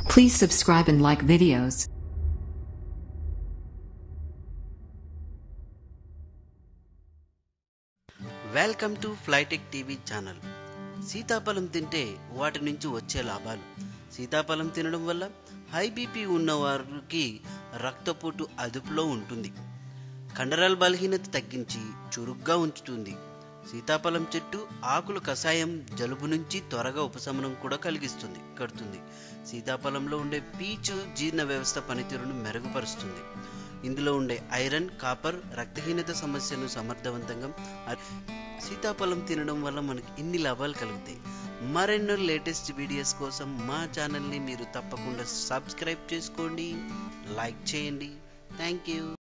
Please subscribe and like videos. Welcome to Flytech TV channel సీతాఫలం తింటే వాటి నుంచి వచ్చే లాభాలు సీతాఫలం తినడం వల్ల హై బీపీ ఉన్న వారికి రక్తపోటు అదుపులో ఉంటుంది కండరాల బలహీనత తగ్గించి చురుగ్గా ఉంచుతుంది సీతాఫలం చెట్టు ఆకులు కషాయం జలుబు నుంచి త్వరగా ఉపశమనం కూడా కలిగిస్తుంది కడుతుంది సీతాఫలంలో ఉండే పీచు జీర్ణ వ్యవస్థ పనితీరును మెరుగుపరుస్తుంది ఇందులో ఉండే ఐరన్ కాపర్ రక్తహీనత సమస్యను సమర్థవంతంగా అ- సీతాఫలం తినడం వల్ల మనకి ఇన్ని లాభాలు కలుగుతాయి మరెన్నో లేటెస్ట్ వీడియోస్ కోసం మా ఛానల్ని మీరు తప్పకుండా సబ్స్క్రైబ్ చేసుకోండి లైక్ చేయండి థ్యాంక్ యూ